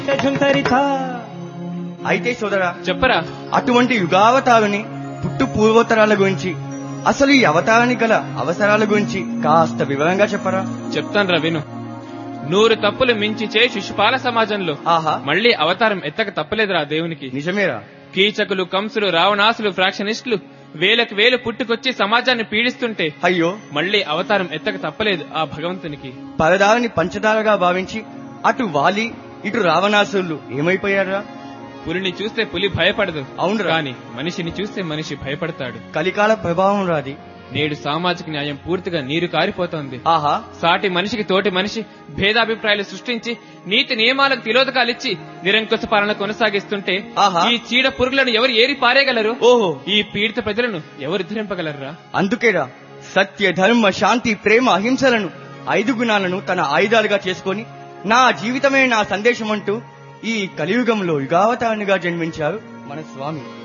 ఝుంకరితా అయితే సోదరా చెప్పరా అటువంటి యుగావతారుని పుట్టు పూర్వోత్తరాల గురించి అసలు ఈ అవతారానికి గల అవసరాల గురించి కాస్త వివరంగా చెప్పరా చెప్తాను విను నూరు తప్పులు మించి చే శిశుపాల సమాజంలో ఆహా మళ్ళీ అవతారం ఎత్తక తప్పలేదురా దేవునికి నిజమేరా కీచకులు కంసులు రావణాసులు ఫ్రాక్షనిస్టులు వేలకు వేలు పుట్టుకొచ్చి సమాజాన్ని పీడిస్తుంటే అయ్యో మళ్ళీ అవతారం ఎత్తక తప్పలేదు ఆ భగవంతునికి పరదారిని పంచదారగా భావించి అటు వాలి ఇటు రావణాసురులు ఏమైపోయారా పులిని చూస్తే పులి భయపడదు అవునురా. కానీ మనిషిని చూస్తే మనిషి భయపడతాడు కలికాల ప్రభావం రాది నేడు సామాజిక న్యాయం పూర్తిగా నీరు కారిపోతోంది ఆహా సాటి మనిషికి తోటి మనిషి భేదాభిప్రాయాలు సృష్టించి నీతి నియమాలకు తిలోదకాలిచ్చి నిరంకుశ పాలన కొనసాగిస్తుంటే ఆహా. ఈ చీడ పురుగులను ఎవరు ఏరి పారేయగలరు ఓహో ఈ పీడిత ప్రజలను ఎవరు ధరింపగలరా అందుకేరా సత్య ధర్మ శాంతి ప్రేమ అహింసలను ఐదు గుణాలను తన ఆయుధాలుగా చేసుకొని నా జీవితమే నా సందేశం అంటూ ఈ కలియుగంలో యుగావతారునిగా జన్మించారు మన స్వామి